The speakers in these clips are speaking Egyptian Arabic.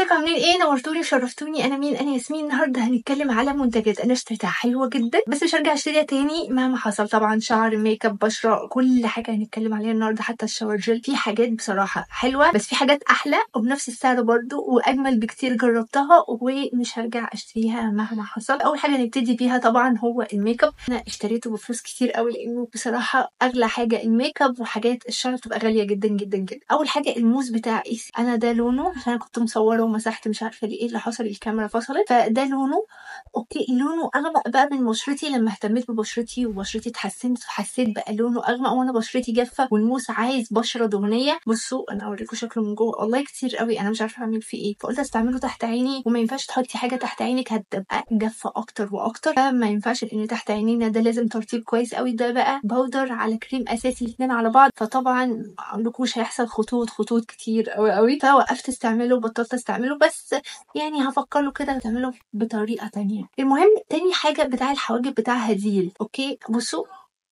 ازيكم عاملين ايه نورتوني وشرفتوني انا مين انا ياسمين النهارده هنتكلم على منتجات انا اشتريتها حلوه جدا بس مش هرجع اشتريها تاني مهما حصل طبعا شعر ميك اب بشره كل حاجه هنتكلم عليها النهارده حتى الشاور جل في حاجات بصراحه حلوه بس في حاجات احلى وبنفس السعر برضو واجمل بكتير جربتها ومش هرجع اشتريها مهما حصل اول حاجه نبتدي بيها طبعا هو الميك اب انا اشتريته بفلوس كتير قوي لانه بصراحه اغلى حاجه الميك اب وحاجات الشعر بتبقى غاليه جدا جدا جدا اول حاجه الموز بتاع ايسي انا ده لونه عشان انا كنت مصوره ومسحت مش عارفه ليه ايه اللي حصل الكاميرا فصلت فده لونه اوكي لونه اغمق بقى من بشرتي لما اهتميت ببشرتي وبشرتي اتحسنت فحسيت بقى لونه اغمق وانا بشرتي جافه والموس عايز بشره دهنيه بصوا انا اوريكم شكله من جوه والله كتير قوي انا مش عارفه اعمل فيه ايه فقلت استعمله تحت عيني وما ينفعش تحطي حاجه تحت عينك هتبقى جافه اكتر واكتر فما ينفعش لان تحت عينينا ده لازم ترطيب كويس قوي ده بقى باودر على كريم اساسي الاثنين على بعض فطبعا عندكوش هيحصل خطوط خطوط كتير قوي قوي فوقفت استعمله وبطلت استعمله بس يعني هفكر له كده تعمله بطريقه تانية المهم تاني حاجه بتاع الحواجب بتاع هديل اوكي بصوا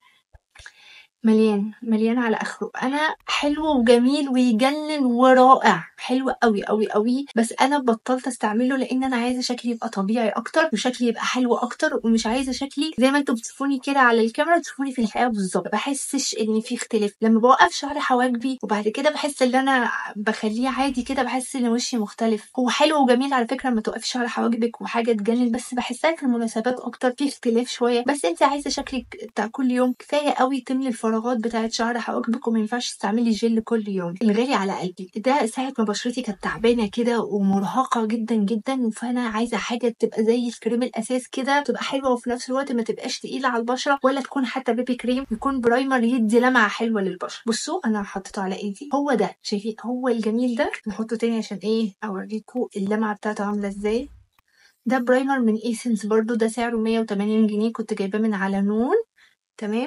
مليان مليان على اخره انا حلو وجميل ويجنن ورائع حلو قوي قوي قوي بس انا بطلت استعمله لان انا عايزه شكلي يبقى طبيعي اكتر وشكلي يبقى حلو اكتر ومش عايزه شكلي زي ما انتوا بتشوفوني كده على الكاميرا تشوفوني في الحقيقه بالظبط بحسش ان في اختلاف لما بوقف شعر حواجبي وبعد كده بحس ان انا بخليه عادي كده بحس ان وشي مختلف هو حلو وجميل على فكره لما توقفي شعر حواجبك وحاجه تجنن بس بحسها في المناسبات اكتر في اختلاف شويه بس انت عايزه شكلك بتاع كل يوم كفايه قوي تملي الفراغات بتاعت شعر حواجبك وما ينفعش تستعملي جل كل يوم الغالي على قلبي ده ساعه ما بشرتي كانت تعبانه كده ومرهقه جدا جدا فانا عايزه حاجه تبقى زي الكريم الاساس كده تبقى حلوه وفي نفس الوقت ما تبقاش تقيله على البشره ولا تكون حتى بيبي كريم يكون برايمر يدي لمعه حلوه للبشره بصوا انا حطيته على ايدي هو ده شايفين هو الجميل ده نحطه تاني عشان ايه اوريكم اللمعه بتاعته عامله ازاي ده برايمر من ايسنس برضو ده سعره 180 جنيه كنت جايباه من على نون تمام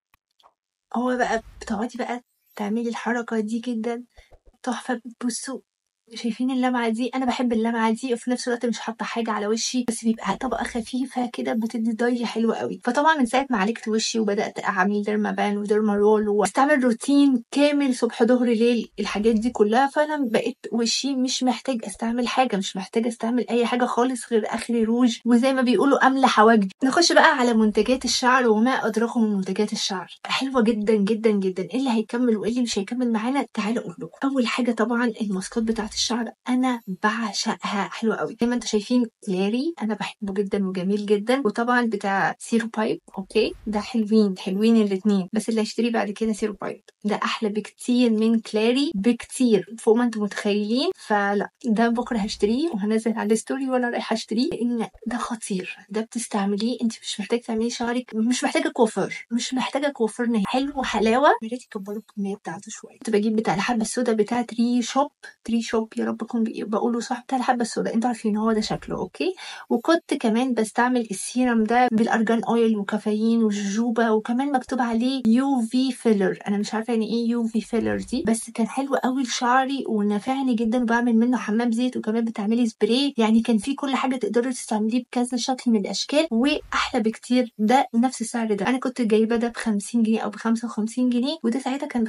هو بقى بتقعدي بقى تعملي الحركة دي جدا تحفة بصوا شايفين اللمعة دي أنا بحب اللمعة دي وفي نفس الوقت مش حاطة حاجة على وشي بس بيبقى طبقة خفيفة كده بتدي ضي حلو قوي فطبعا من ساعة ما عالجت وشي وبدأت أعمل ديرما بان وديرما رول واستعمل روتين كامل صبح ظهر ليل الحاجات دي كلها فأنا بقيت وشي مش محتاج أستعمل حاجة مش محتاج أستعمل أي حاجة خالص غير آخري روج وزي ما بيقولوا أملى حواجبي نخش بقى على منتجات الشعر وما أدراكم من منتجات الشعر حلوة جدا جدا جدا إيه اللي هيكمل وإيه اللي مش هيكمل معانا تعالوا أقول لكم أول حاجة طبعا الماسكات بتاعت الشعر انا بعشقها حلوه قوي زي ما انتم شايفين كلاري انا بحبه جدا وجميل جدا وطبعا بتاع سيرو بايب اوكي ده حلوين حلوين الاثنين بس اللي هشتريه بعد كده سيرو بايب ده احلى بكتير من كلاري بكتير فوق ما انتم متخيلين فلا ده بكره هشتريه وهنزل على الستوري وانا رايحه اشتريه لان ده خطير ده بتستعمليه انت مش محتاجه تعملي شعرك مش محتاجه كوافير مش محتاجه كوافير نهائي حلو وحلاوه يا ريت تكبروا الكميه بتاعته شويه كنت بجيب بتاع الحبه السوداء بتاع تري شوب تري شوب يا رب اكون بقوله صح بتاع الحبه السوداء انتوا عارفين هو ده شكله اوكي وكنت كمان بستعمل السيرم ده بالارجان اويل وكافيين وجوجوبا وكمان مكتوب عليه يو في فيلر انا مش عارفه يعني ايه يو في فيلر دي بس كان حلو قوي لشعري ونفعني جدا وبعمل منه حمام زيت وكمان بتعملي سبراي يعني كان في كل حاجه تقدري تستعمليه بكذا شكل من الاشكال واحلى بكتير ده نفس السعر ده انا كنت جايبه ده ب 50 جنيه او ب 55 جنيه وده ساعتها كان ب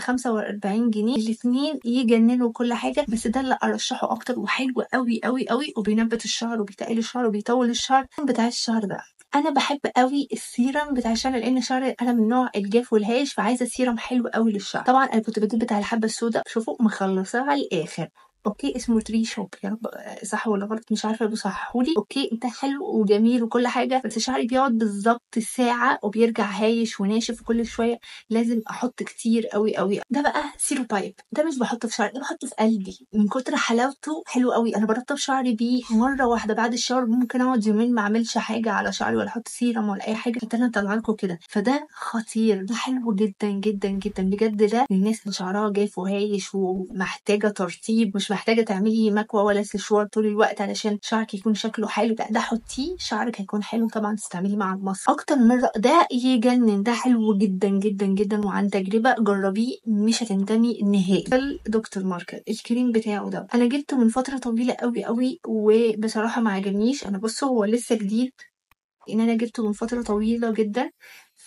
45 جنيه الاثنين يجننوا كل حاجه بس ده اللي ارشحه اكتر وحلو قوي قوي قوي وبينبت الشعر وبيتقل الشعر وبيطول الشعر بتاع الشعر ده انا بحب قوي السيرم بتاع الشعر لان شعري انا من نوع الجاف والهايش فعايزه سيرم حلو قوي للشعر طبعا انا كنت بجيب بتاع الحبه السوداء شوفوا مخلصاه على الاخر اوكي اسمه تري شوب يا رب صح ولا غلط مش عارفه بيصححولي اوكي ده حلو وجميل وكل حاجه بس شعري بيقعد بالظبط ساعه وبيرجع هايش وناشف وكل شويه لازم احط كتير قوي قوي ده بقى سيرو بايب ده مش بحطه في شعري ده بحطه في قلبي من كتر حلاوته حلو قوي انا برطب شعري بيه مره واحده بعد الشاور ممكن اقعد يومين ما اعملش حاجه على شعري ولا احط سيرم ولا اي حاجه فده انا اطلع لكم كده فده خطير ده حلو جدا جدا جدا بجد ده للناس اللي شعرها جاف وهايش ومحتاجه ترطيب مش محتاجه تعملي مكوى ولا سشوار طول الوقت علشان شعرك يكون شكله حلو لا ده حطيه شعرك هيكون حلو طبعا تستعملي مع المص اكتر مره ده يجنن ده حلو جدا جدا جدا وعن تجربه جربيه مش هتندمي نهائي دكتور ماركر الكريم بتاعه ده انا جبته من فتره طويله قوي قوي وبصراحه ما عجبنيش انا بصوا هو لسه جديد ان انا جبته من فتره طويله جدا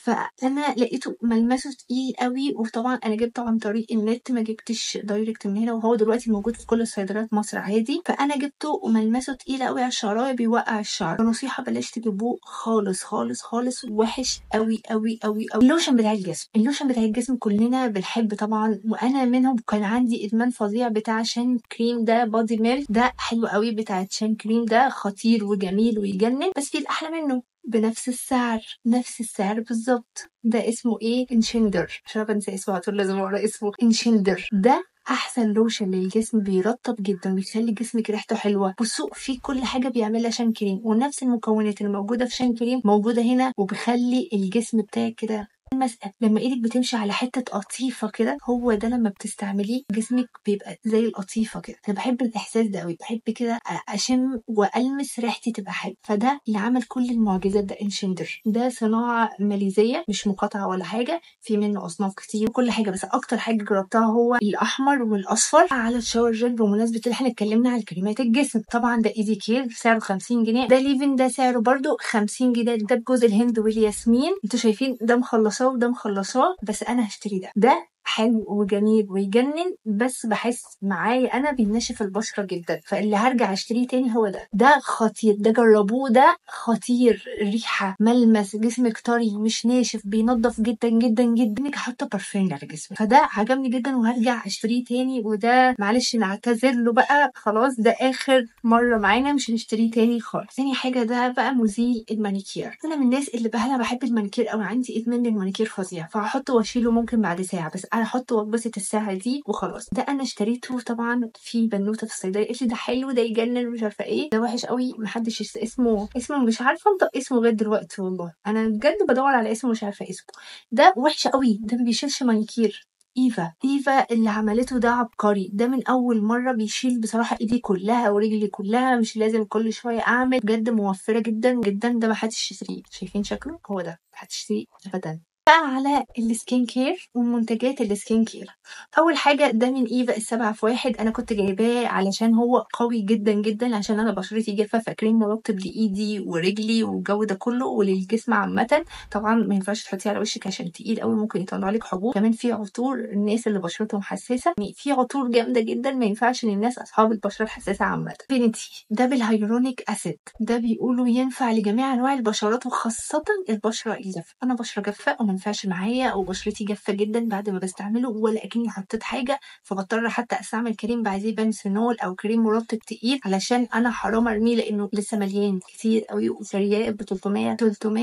فأنا لقيته ملمسه تقيل أوي وطبعًا أنا جبته عن طريق النت ما جبتش direct من هنا وهو دلوقتي موجود في كل صيدليات مصر عادي، فأنا جبته وملمسه تقيل أوي على الشعراية بيوقع الشعر، فنصيحة بلاش تجيبوه خالص، خالص، خالص وِحِش أوي، أوي، أوي، أوي. اللوشن بتاع الجسم، اللوشن بتاع الجسم كلنا بنحب طبعًا وأنا منهم كان عندي إدمان فظيع بتاع شان كريم ده body milk ده حلو أوي بتاع شان كريم ده خطير وجميل ويجنن بس في الأحلى منه بنفس السعر، نفس السعر بالضبط، ده اسمه إيه انشندر عشان أنا بانسى اسمه على طول لازم أقرا اسمه انشندر ده أحسن لوشن للجسم بيرطب جدًا ويخلي جسمِك ريحته حلوة، بصوا فيه كل حاجة بيعملها شان كريم ونفس المكونات اللي موجودة في شان كريم موجودة هنا وبيخلي الجسم بتاعِك كده ملمس لما إيدِك بتمشي على حتة قطيفة كده هو ده لما بتستعمليه جسمِك بيبقى زي القطيفة كده، أنا باحب الإحساس ده أوي، باحب كده أ أشم وألمس ريحتي تبقى حلوة، فده اللي عمل كل المعجزات ده انشندر ده صناعة ماليزية مش مقاطعة ولا حاجة، في منه أصناف كتير وكل حاجة بس أكتر حاجة جربتها هو الأحمر والأصفر على الشاور جل بمناسبة اللي إحنا اتكلمنا على كريمات الجسم، طبعًا ده ايزي كير سعره 50 جنيه، ده ليفن ده سعره برضه 50 جنيه ده بجوز الهند والياسمين، أنتم شايفين ده مخلصاه وده مخلصاه بس أنا هاشتري ده، ده حلو وجميل ويجنن بس باحس معايا أنا بينشف البشرة جدًا، فاللي هارجع أشتريه تاني هو ده، ده خطير ده جربوه ده خطير ريحة، ملمس، جسمِك طري مش ناشف بينضف جدًا، جدًا، جدًا كأنِك حاطة برفان على جسمِك، فده عجبني جدًا وهارجع أشتريه تاني وده معلش نعتذر له بقى خلاص ده آخر مرة معانا مش هنشتريه تاني خالص. تاني حاجة ده بقى مزيل المانيكير، أنا من الناس اللي ب أنا باحب المانيكير أوي عندي إدمان للمانيكير فظيع، فهاحطه وأشيله ممكن بعد ساعة بس أنا أحطه وأتبسط الساعة دي وخلاص، ده أنا اشتريته طبعًا في بنوتة في الصيدلية قالت لي ده حلو ده يجنن ومش عارفة إيه، ده وحش أوي ما حدش يس اسمه اسمه مش عارفة أنطق اسمه لغاية دلوقتي والله، أنا بجد بادوّر على اسمه مش عارفة اسمه، ده وحش أوي ده ما بيشيلش مانيكير. إيفا، إيفا اللي عملته ده عبقري، ده من أول مرة بيشيل بصراحة إيدي كلها ورجلي كلها مش لازم كل شوية أعمل، بجد موفرة جدًا، جدًا ده ما حدش يشتريه، شايفين شكله؟ هو ده ما حدش يشتريه أبدًا. بقى على السكين كير ومنتجات السكين كير، أول حاجة ده من إيفا السبعة في واحد أنا كنت جايباه علشان هو قوي جدًا، جدًا عشان أنا بشرتي جافة فكريم مرطب لإيدي ورجلي والجو ده كله وللجسم عامةً، طبعًا ما ينفعش تحطيه على وشِك عشان تقيل أوي ممكن يطلع لِك حبوب، كمان فيه عطور الناس اللي بشرتهم حساسة يعني فيه عطور جامدة جدًا ما ينفعش للناس أصحاب البشرة الحساسة عامةً. فينيتي ده بالهيالورونيك أسيد ده بيقولوا ينفع لجميع أنواع البشرات وخاصةً البشرة الجافة، أنا بشرة جافة وما ينفعش معايا وبشرتي جافة جدًا بعد ما باستعمله ولا أكني حطيت حاجة، فباضطر حتى أستعمل كريم بعديه بنسونول أو كريم مرطب تقيل علشان أنا حرام أرميه لإنه لسه مليان كتير أوي وشارياه ب300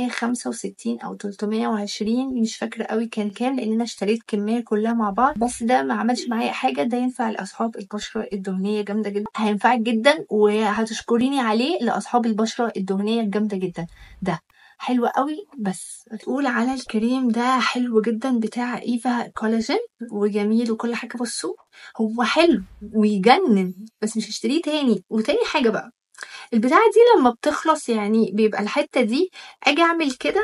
365 أو 320 مش فاكرة أوي كان كام لإن أنا اشتريت الكمية كلها مع بعض، بس ده ما عملش معايا حاجة ده ينفع لأصحاب البشرة الدهنية جامدة جدًا، هينفعِك جدًا وهتشكريني عليه لأصحاب البشرة الدهنية الجامدة جدًا، ده حلو أوي بس تقول على الكريم ده حلو جدًا بتاع إيفا كولاجين وجميل وكل حاجة بصوا هو حلو ويجنن بس مش هاشتريه تاني، وتاني حاجة بقى البتاعة دي لما بتخلص يعني بيبقى الحتة دي آجي أعمل كده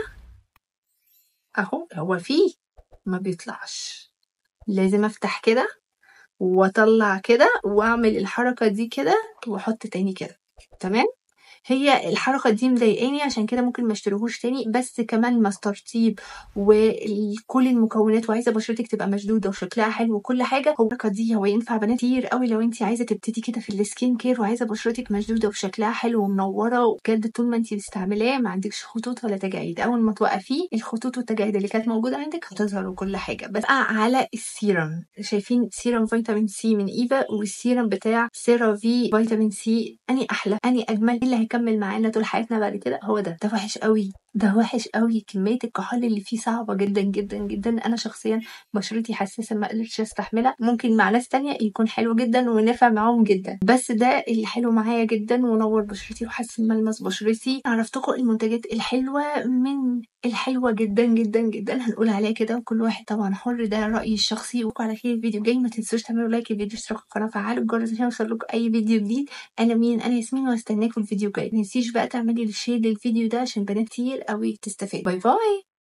أهو هو فيه ما بيطلعش، لازم أفتح كده وأطلع كده وأعمل الحركة دي كده وأحط تاني كده تمام؟ هي الحركة دي مضايقاني عشان كده ممكن ما اشتريهوش تاني بس كمان مس ترطيب وكل المكونات وعايزة بشرتِك تبقى مشدودة وشكلها حلو وكل حاجة هو الحركة دي هو ينفع بنات كتير أوي لو أنتِ عايزة تبتدي كده في السكين كير وعايزة بشرتِك مشدودة وشكلها حلو ومنورة وبجد طول ما أنتِ مستعملاه ما عندكش خطوط ولا تجاعيد، أول ما توقفيه الخطوط والتجاعيد اللي كانت موجودة عندِك هتظهر وكل حاجة. بس بقى على السيرم شايفين سيرم فيتامين سي من إيفا والسيرم بتاع سيرافي فيتامين سي أنهي أحلى؟ أنهي أجمل؟ إيه اللي هيكمل معانا طول حياتنا بعد كده؟ هو ده، ده وحش أوي، ده وحش أوي كمية الكحول اللي فيه صعبة جدًا، جدًا، جدًا أنا شخصيًا بشرتي حساسة ما قدرتش أستحملها، ممكن مع ناس تانية يكون حلو جدًا ونافع معاهم جدًا، بس ده اللي حلو معايا جدًا ونور بشرتي وحسن ملمس بشرتي، عرفتكم المنتجات الحلوة من الحلوة جدًا، جدًا، جدًا هنقول عليها كده وكل واحد طبعًا حر ده رأيي الشخصي وأشوفكم على خير الفيديو الجاي ما تنسوش تعملوا لايك للفيديو اشتراك في القناة وفعلوا الجرس عشان يوصلكوا أي فيديو جديد، أنا مين؟ أنا ياسمين وهاستناكوا الفيديو الجاي، متنسيش بقى تعملي شير للفيديو ده عشان بنات كتير أوي تستفاد، باي باي.